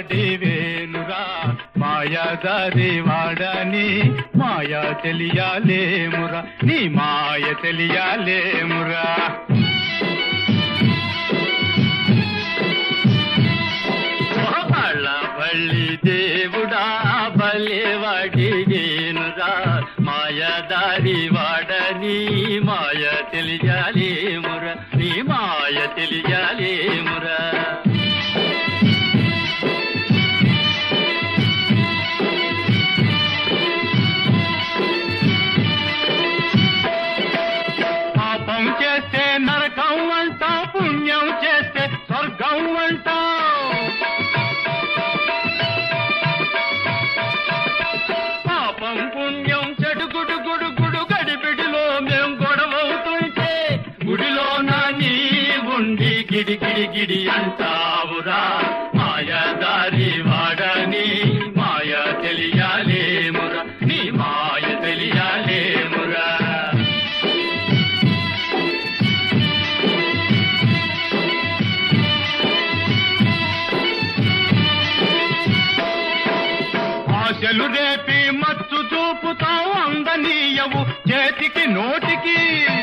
వాడివేనురా మాయాదారి వాడని మాయ తెలియాలేమురా నీ మాయ తెలియాలేమురా బళ్ళి దేవుడా బలే వాడివేనురా మాయదారి వాడని మాయ తెలియాలేమురా నీ మాయ తెలియాలేమురా పాపం చేస్తే నరకం అంటాం పుణ్యం చేస్తే స్వర్గం అంటాం పాపం పుణ్యం చెడు గుడు గుడు గుడు గడిబిడిలో మేం గొడవవుతుంటే గుడిలో నా నీ ఉండి గిడి గిడి గిడి అంటావురా మాయదారి వాడని మాయ తెలియాలేమురా నీ మాయ తెలియాలేమురా ఆశలు రేపి మచ్చు చూపుతావు అందనీయవు చేతికి నోటికి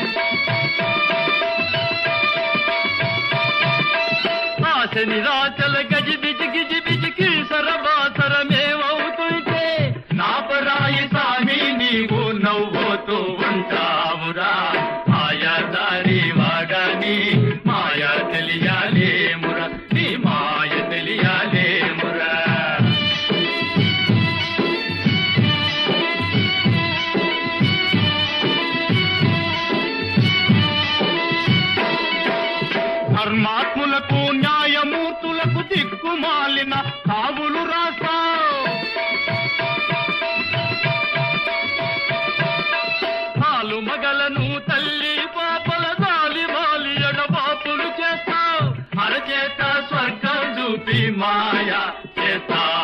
ఆశ నిరాశల గజి బిజి గిజి బిజికి సరబాసరమేమవుతుంటే నాపరాయి సామి నీవు నవ్వుతూ ఉంటావురా మాయదారి వాడని మాయ తెలియాలేమురా నీ మాయ తెలియాలేమురా ధర్మాత్ములకు న్యాయమూర్తులకు దిక్కుమాలిన కావులు రాసా పాలు మగలను తల్లి పాపల దాలి వాలి ఎడబాపులు చేస్తావు అరచేత స్వర్గం చూపి మాయ చేస్తావు